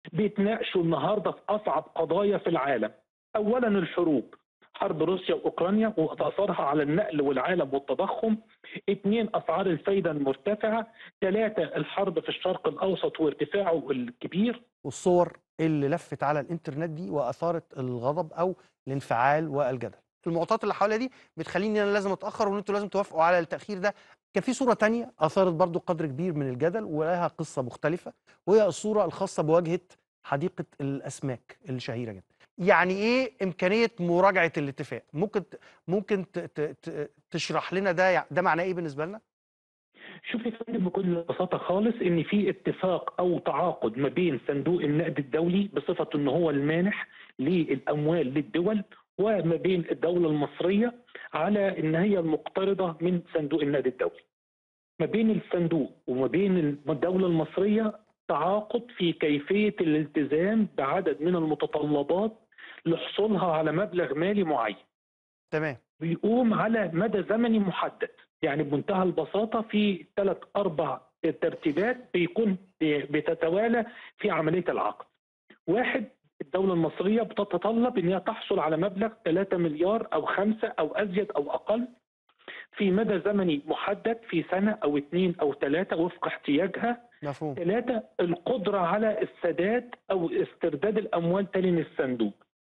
بيتناقشوا النهارده في اصعب قضايا في العالم اولا الحروب حرب روسيا واوكرانيا واثارها على النقل والعالم والتضخم اثنين اسعار الفايده المرتفعه ثلاثه الحرب في الشرق الاوسط وارتفاعه الكبير والصور اللي لفت على الانترنت دي واثارت الغضب او الانفعال والجدل المعطيات اللي حواليا دي بتخليني انا لازم اتاخر وان انتوا لازم توافقوا على التاخير ده كان في صوره تانية اثارت برضو قدر كبير من الجدل ولها قصه مختلفه وهي الصوره الخاصه بواجهه حديقه الاسماك الشهيره جدا يعني ايه امكانيه مراجعه الاتفاق ممكن ت- ممكن ت- ت- ت- تشرح لنا ده يع- ده معناه ايه بالنسبه لنا شوف يا فندم بكل بساطه خالص ان في اتفاق او تعاقد ما بين صندوق النقد الدولي بصفته ان هو المانح للاموال للدول وما بين الدوله المصريه على ان هي المقترضه من صندوق النقد الدولي. ما بين الصندوق وما بين الدوله المصريه تعاقد في كيفيه الالتزام بعدد من المتطلبات لحصولها على مبلغ مالي معين. تمام بيقوم على مدى زمني محدد يعني بمنتهى البساطة في ثلاث أربع ترتيبات بيكون بتتوالى في عملية العقد واحد الدولة المصرية بتتطلب أن هي تحصل على مبلغ 3 مليار أو خمسة أو أزيد أو أقل في مدى زمني محدد في سنة أو اثنين أو ثلاثة وفق احتياجها مفهوم ثلاثة القدرة على السداد أو استرداد الأموال تاني من الصندوق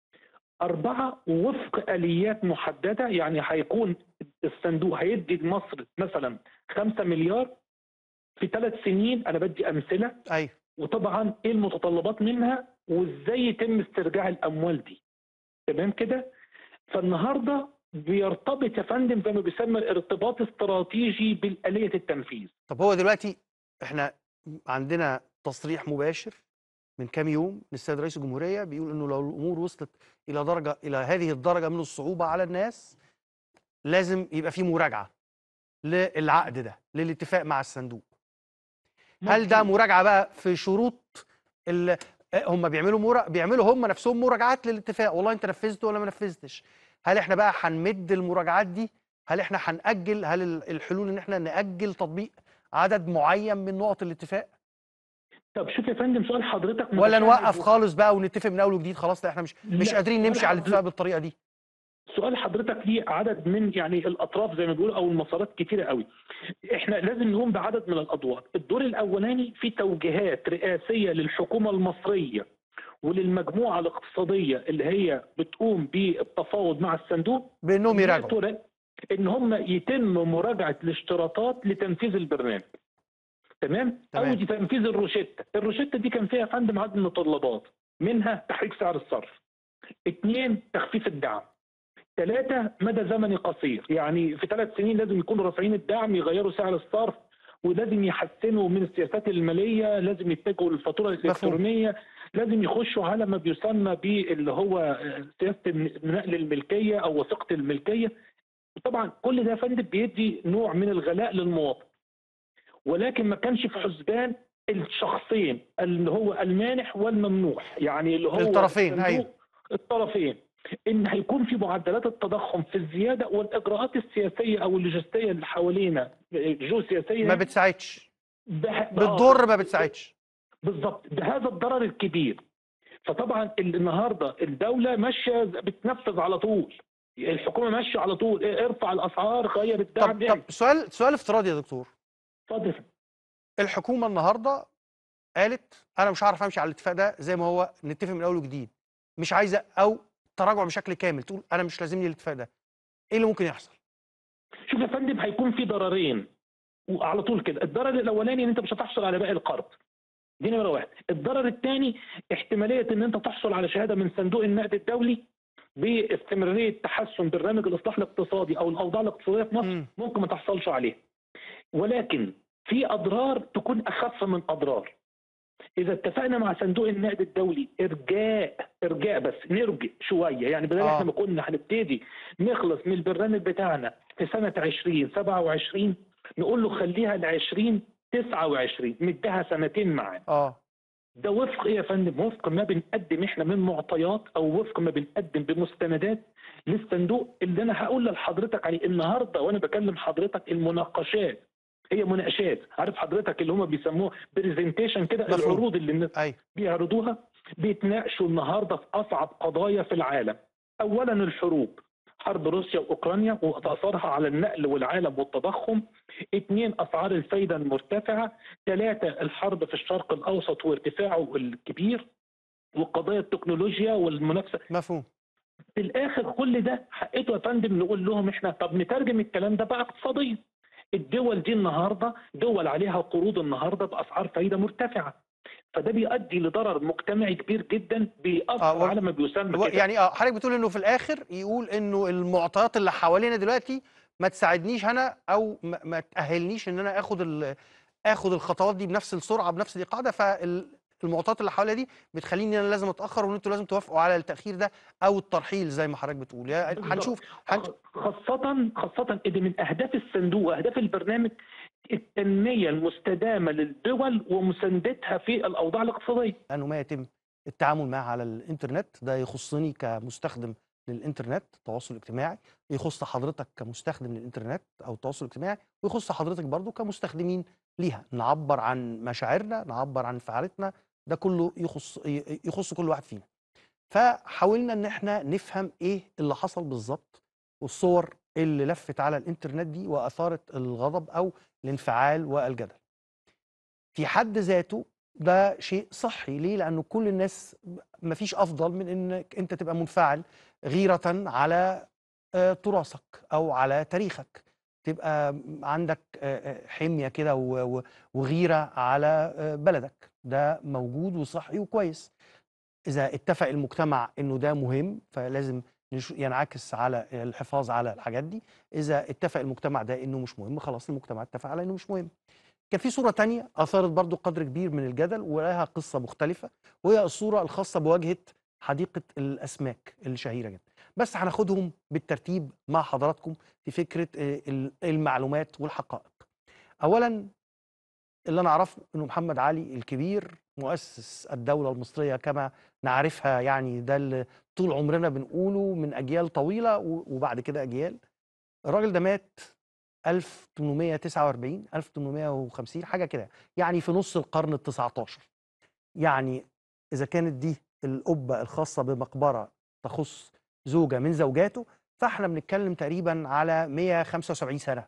أربعة وفق آليات محددة يعني هيكون الصندوق هيدي لمصر مثلا خمسة مليار في ثلاث سنين أنا بدي أمثلة ايوه وطبعا إيه المتطلبات منها وإزاي يتم استرجاع الأموال دي تمام كده فالنهاردة بيرتبط يا فندم زي ما بيسمى ارتباط استراتيجي بالآلية التنفيذ طب هو دلوقتي احنا عندنا تصريح مباشر من كام يوم للسيد رئيس الجمهوريه بيقول انه لو الامور وصلت الى درجه الى هذه الدرجه من الصعوبه على الناس لازم يبقى في مراجعه للعقد ده للاتفاق مع الصندوق هل ده مراجعه بقى في شروط ال... هم بيعملوا مرا... بيعملوا هم نفسهم مراجعات للاتفاق والله انت نفذت ولا ما نفذتش هل احنا بقى هنمد المراجعات دي هل احنا هنأجل هل ال- الحلول ان احنا نأجل تطبيق عدد معين من نقط الاتفاق طب شوف يا فندم سؤال حضرتك ولا متشابه نوقف و- خالص بقى ونتفق من اول وجديد خلاص لا احنا مش مش لا، قادرين سؤال نمشي على الاتفاق حضرتك- بالطريقه دي سؤال حضرتك ليه عدد من يعني الاطراف زي ما بيقولوا او المسارات كتيره قوي. احنا لازم نقوم بعدد من الادوار، الدور الاولاني في توجيهات رئاسيه للحكومه المصريه وللمجموعه الاقتصاديه اللي هي بتقوم بالتفاوض مع الصندوق بانهم يراجعوا ترى- ان هم يتم مراجعه الاشتراطات لتنفيذ البرنامج. تمام؟ تمام. او لتنفيذ الروشته، الروشته دي كان فيها يا فندم عدد من المتطلبات منها تحريك سعر الصرف. اثنين تخفيف الدعم. ثلاثة مدى زمني قصير يعني في ثلاث سنين لازم يكونوا رافعين الدعم يغيروا سعر الصرف ولازم يحسنوا من السياسات المالية لازم يتجهوا للفاتورة الإلكترونية لازم يخشوا على ما بيسمى باللي هو سياسة نقل الملكية أو وثيقة الملكية طبعا كل ده يا فندم بيدي نوع من الغلاء للمواطن ولكن ما كانش في حسبان الشخصين اللي هو المانح والممنوح يعني اللي هو الطرفين، الصندوق- أيوه. الطرفين ان هيكون في معدلات التضخم في الزياده والاجراءات السياسيه او اللوجستيه اللي حوالينا جو سياسيه ما بتساعدش ده بتضر ما بتساعدش بالظبط بهذا الضرر الكبير فطبعا النهارده الدوله ماشيه بتنفذ على طول الحكومه ماشيه على طول إيه، ارفع الاسعار غير الدعم طب طب سؤال سؤال افتراضي يا دكتور اتفضل الحكومه النهارده قالت انا مش هعرف امشي على الاتفاق ده زي ما هو نتفق من اول وجديد مش عايزه او تراجع بشكل كامل تقول انا مش لازمني الاتفاق ده ايه اللي ممكن يحصل شوف يا فندم هيكون في ضررين وعلى طول كده الضرر الاولاني ان انت مش هتحصل على باقي القرض دي نمره واحد الضرر الثاني احتماليه ان انت تحصل على شهاده من صندوق النقد الدولي باستمراريه تحسن برنامج الاصلاح الاقتصادي او الاوضاع الاقتصاديه في مصر مم. ممكن ما تحصلش عليها ولكن في اضرار تكون اخف من اضرار اذا اتفقنا مع صندوق النقد الدولي ارجاء ارجاء بس نرجع شويه يعني بدل آه. احنا ما كنا هنبتدي نخلص من البرنامج بتاعنا في سنه 20 27 نقول له خليها ل 20 29 مديها سنتين معاه اه ده وفق ايه يا فندم؟ وفق ما بنقدم احنا من معطيات او وفق ما بنقدم بمستندات للصندوق اللي انا هقول لحضرتك عليه النهارده وانا بكلم حضرتك المناقشات هي مناقشات عارف حضرتك اللي هم بيسموه برزنتيشن كده مفهوم. العروض اللي الناس ايوه بيعرضوها بيتناقشوا النهارده في اصعب قضايا في العالم. اولا الحروب حرب روسيا واوكرانيا واثارها على النقل والعالم والتضخم. اثنين اسعار الفايده المرتفعه. ثلاثه الحرب في الشرق الاوسط وارتفاعه الكبير. وقضايا التكنولوجيا والمنافسه مفهوم في الاخر كل ده حقته يا فندم نقول لهم احنا طب نترجم الكلام ده بقى اقتصاديا الدول دي النهارده دول عليها قروض النهارده باسعار فايده مرتفعه فده بيؤدي لضرر مجتمعي كبير جدا بيأثر آه، و- على ما بيسمى هو كده يعني اه حضرتك بتقول انه في الاخر يقول انه المعطيات اللي حوالينا دلوقتي ما تساعدنيش انا او ما, ما تاهلنيش ان انا اخد ال- اخد الخطوات دي بنفس السرعه بنفس الاقاده فالمعطيات اللي حواليا دي بتخليني انا لازم اتاخر وان انتوا لازم توافقوا على التاخير ده او الترحيل زي ما حضرتك بتقول يعني هنشوف هنش... خاصة خاصة إن من أهداف الصندوق وأهداف البرنامج التنمية المستدامة للدول ومساندتها في الأوضاع الاقتصادية. انه ما يتم التعامل معه على الانترنت ده يخصني كمستخدم للانترنت التواصل الاجتماعي يخص حضرتك كمستخدم للانترنت او التواصل الاجتماعي ويخص حضرتك برضو كمستخدمين ليها نعبر عن مشاعرنا نعبر عن انفعالاتنا ده كله يخص ي- يخص كل واحد فينا فحاولنا ان احنا نفهم ايه اللي حصل بالظبط والصور اللي لفت على الانترنت دي واثارت الغضب او الانفعال والجدل في حد ذاته ده شيء صحي ليه لانه كل الناس مفيش افضل من انك انت تبقى منفعل غيره على آه، تراثك او على تاريخك تبقى عندك آه، آه، حميه كده و- و- وغيره على آه، بلدك ده موجود وصحي وكويس اذا اتفق المجتمع انه ده مهم فلازم نش- ينعكس على الحفاظ على الحاجات دي اذا اتفق المجتمع ده انه مش مهم خلاص المجتمع اتفق على انه مش مهم كان في صورة تانية أثارت برضو قدر كبير من الجدل ولها قصة مختلفة وهي الصورة الخاصة بواجهة حديقة الأسماك الشهيرة جدا بس هناخدهم بالترتيب مع حضراتكم في فكرة آه، ال- المعلومات والحقائق أولا اللي أنا أعرفه أنه محمد علي الكبير مؤسس الدولة المصرية كما نعرفها يعني ده اللي طول عمرنا بنقوله من أجيال طويلة و- وبعد كده أجيال الراجل ده مات 1849 1850 حاجه كده يعني في نص القرن ال 19 يعني اذا كانت دي القبه الخاصه بمقبره تخص زوجه من زوجاته فاحنا بنتكلم تقريبا على 175 سنه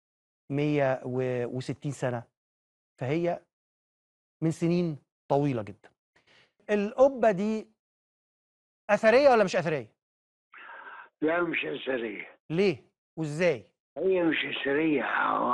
160 سنه فهي من سنين طويله جدا القبه دي اثريه ولا مش اثريه لا مش أثرية ليه وازاي هي مش أثرية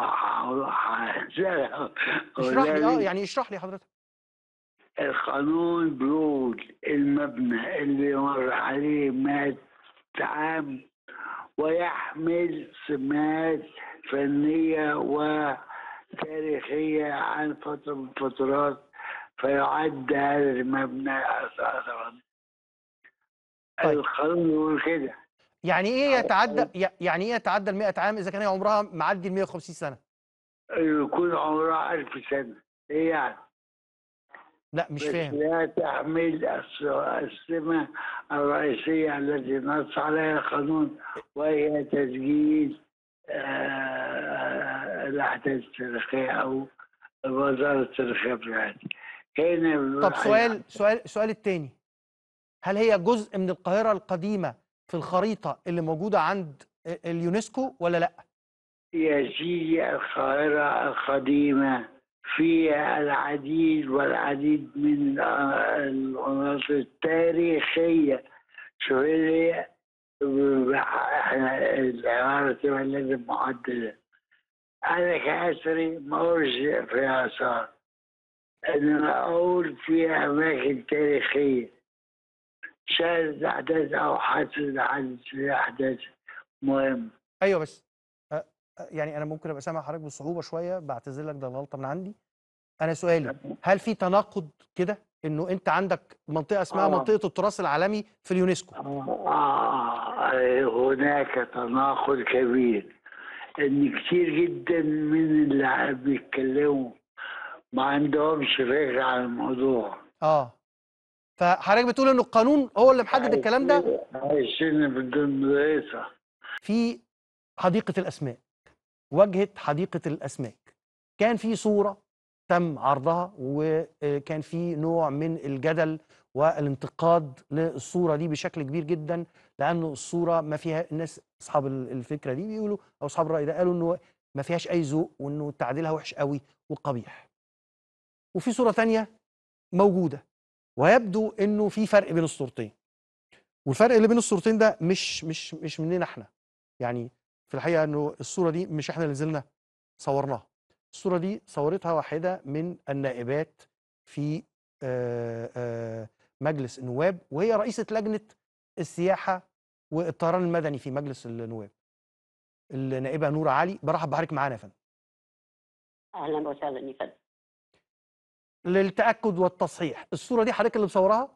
اشرح لي اه يعني اشرح لي حضرتك القانون بيقول المبنى اللي مر عليه مئة عام ويحمل سمات فنية وتاريخية عن فترة من الفترات فيعد هذا المبنى أثرا طيب. القانون يقول كده يعني ايه يتعدى ي- يعني ايه يتعدى ال 100 عام اذا كان هي عمرها معدي ال 150 سنه يكون عمرها ألف سنة إيه يعني؟ لا مش بس فاهم لا تحمل الس- السمة الرئيسية التي نص عليها القانون وهي تسجيل آه، الأحداث التاريخية أو الوزارة التاريخية بتاعتي هنا بنقول طب عليها- سؤال سؤال السؤال التاني هل هي جزء من القاهره القديمه في الخريطه اللي موجوده عند ال- اليونسكو ولا لا يا سيدي القاهرة القديمة فيها العديد والعديد من آه، العناصر التاريخية شوف لي احنا العمارة تبقى لازم معدلة أنا كأثري ما أقولش فيها آثار إنما أقول فيها أماكن تاريخية شهدت أحداث أو حدثت حدث في أحداث مهمة ايوه بس أ- أ- يعني انا ممكن ابقى سامع حضرتك بصعوبه شويه بعتذر لك ده غلطه من عندي انا سؤالي هل في تناقض كده انه انت عندك منطقه اسمها آه. منطقه التراث العالمي في اليونسكو آه هناك تناقض كبير ان كتير جدا من اللي بيتكلموا ما عندهمش فكره عن الموضوع اه فحضرتك بتقول انه القانون هو اللي محدد الكلام ده عايشين بدون دراسه في حديقة الأسماك واجهة حديقة الأسماك كان في صوره تم عرضها وكان في نوع من الجدل والانتقاد للصوره دي بشكل كبير جدا لانه الصوره ما فيها الناس اصحاب ال- الفكره دي بيقولوا او اصحاب الراي ده قالوا انه ما فيهاش اي ذوق وانه تعديلها وحش قوي وقبيح وفي صوره تانية موجوده ويبدو انه في فرق بين الصورتين والفرق اللي بين الصورتين ده مش مش مش مننا احنا يعني في الحقيقه انه الصوره دي مش احنا اللي نزلنا صورناها الصوره دي صورتها واحده من النائبات في آه، آه، مجلس النواب وهي رئيسه لجنه السياحه والطيران المدني في مجلس النواب النائبه نوره علي برحب بحضرتك معانا يا فندم اهلا وسهلا يا فندم للتاكد والتصحيح الصوره دي حضرتك اللي مصورها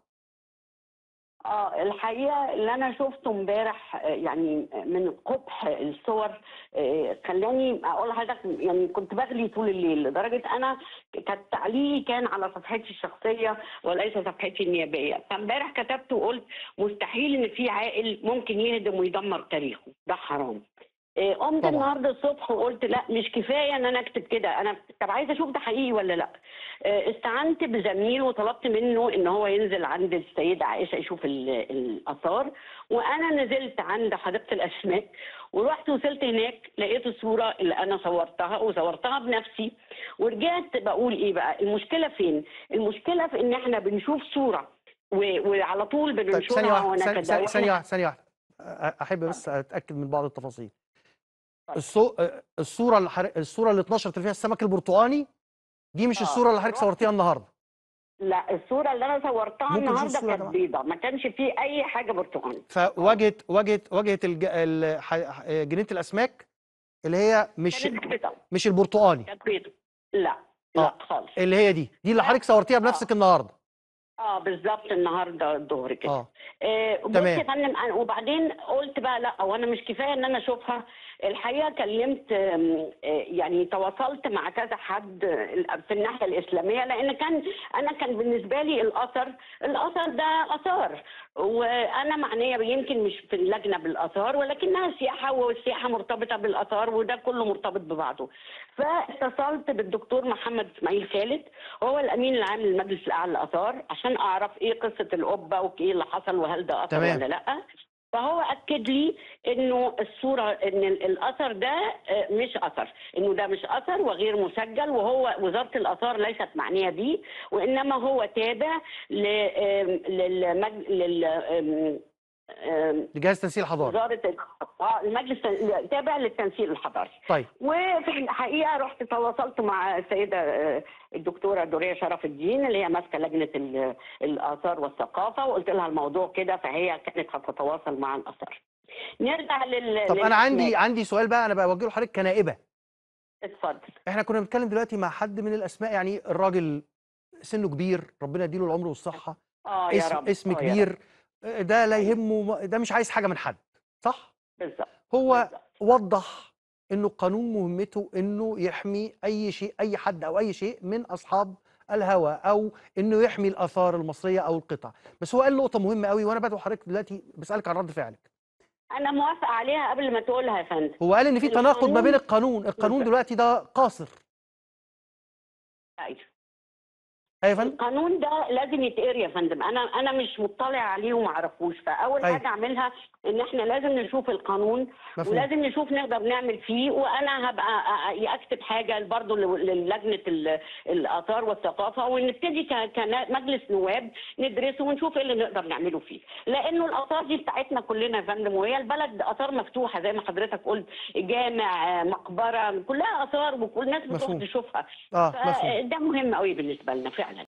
اه الحقيقه اللي انا شفته امبارح آه، يعني من قبح الصور آه، خلاني اقول لحضرتك يعني كنت بغلي طول الليل لدرجه انا كانت تعليقي كان على صفحتي الشخصيه وليس صفحتي النيابيه فامبارح كتبت وقلت مستحيل ان في عاقل ممكن يهدم ويدمر تاريخه ده حرام آه، قمت طبعاً. النهارده الصبح وقلت لا مش كفايه ان انا اكتب كده انا طب عايزه اشوف ده حقيقي ولا لا آه، استعنت بزميل وطلبت منه ان هو ينزل عند السيده عائشه يشوف ال- الاثار وانا نزلت عند حديقه الاسماك ورحت وصلت هناك لقيت الصوره اللي انا صورتها وصورتها بنفسي ورجعت بقول ايه بقى المشكله فين المشكله في ان احنا بنشوف صوره و- وعلى طول طيب ثانيه بننشرها واحده ثانيه- ثانيه ونكد ثانيه واحده ثانيه واحده أ- احب بس اتاكد من بعض التفاصيل الصو... الصوره اللي حر... الصوره اللي اتنشرت فيها السمك البرتقاني دي مش آه. الصوره اللي حضرتك رحت- صورتيها النهارده لا الصوره اللي انا صورتها ممكن نشوف النهارده الصورة يا كانت جماعة؟ بيضه ما كانش فيه اي حاجه برتقاني فواجهه واجهه واجهه الج... ال... ح... ح- جنينه الاسماك اللي هي مش كانت بيضه مش البرتقاني كانت بيضه لا لا آه. خالص اللي هي دي دي اللي حضرتك صورتيها بنفسك النهارده اه بالظبط النهارده الظهر كده اه آه بص تمام. يا فندم أنا- وبعدين قلت بقى لا وانا مش كفايه ان انا اشوفها الحقيقه كلمت آم، آه، يعني تواصلت مع كذا حد آه، في الناحيه الاسلاميه لان كان انا كان بالنسبه لي الاثر الاثر ده اثار وانا معنيه يمكن مش في اللجنه بالاثار ولكنها سياحه والسياحه مرتبطه بالاثار وده كله مرتبط ببعضه فاتصلت بالدكتور محمد اسماعيل خالد هو الامين العام للمجلس الاعلى للاثار عشان اعرف ايه قصه القبه وايه اللي حصل وهل ده اثر تمام. ولا لا فهو اكد لي انه الصوره ان ال- الاثر ده آه، مش اثر انه ده مش اثر وغير مسجل وهو وزاره الاثار ليست معنيه بيه وانما هو تابع ل آم، للمج... لل آم، آم، لجهاز تنسيق الحضاره وزاره آه، المجلس تابع للتنسيق الحضاري طيب وفي الحقيقه رحت تواصلت مع السيده آه، الدكتوره دوريه شرف الدين اللي هي ماسكه لجنه ال- الاثار والثقافه وقلت لها الموضوع كده فهي كانت هتتواصل مع الاثار. نرجع لل طب انا عندي للأسماء. عندي سؤال بقى انا بوجهه لحضرتك كنائبه اتفضل احنا كنا بنتكلم دلوقتي مع حد من الاسماء يعني الراجل سنه كبير ربنا يديله العمر والصحه اه يا اسم رب اسم آه يا رب. كبير آه، ده لا يهمه ده مش عايز حاجه من حد صح بالظبط هو بالظبط. وضح انه القانون مهمته انه يحمي اي شيء اي حد او اي شيء من اصحاب الهوى او انه يحمي الاثار المصريه او القطع بس هو قال نقطه مهمه قوي وانا بدعو حضرتك دلوقتي بسالك عن رد فعلك انا موافقه عليها قبل ما تقولها يا فندم هو قال ان في تناقض ما بين القانون- القانون القانون بالظبط. دلوقتي ده قاصر أيوة. ايوه يا فندم القانون ده لازم يتقري يا فندم انا انا مش مطلع عليه وما اعرفوش فاول أيوة. حاجه اعملها ان احنا لازم نشوف القانون مفهوم ولازم نشوف نقدر نعمل فيه وانا هبقى أ- أ- اكتب حاجه برضه للجنه ال- الاثار والثقافه ونبتدي ك- كمجلس نواب ندرسه ونشوف ايه اللي نقدر نعمله فيه لانه الاثار دي بتاعتنا كلنا يا فندم وهي البلد اثار مفتوحه زي ما حضرتك قلت جامع مقبره كلها اثار وكل الناس بتروح مفهوم. تشوفها اه مفهوم فده مهم قوي بالنسبه لنا فعلا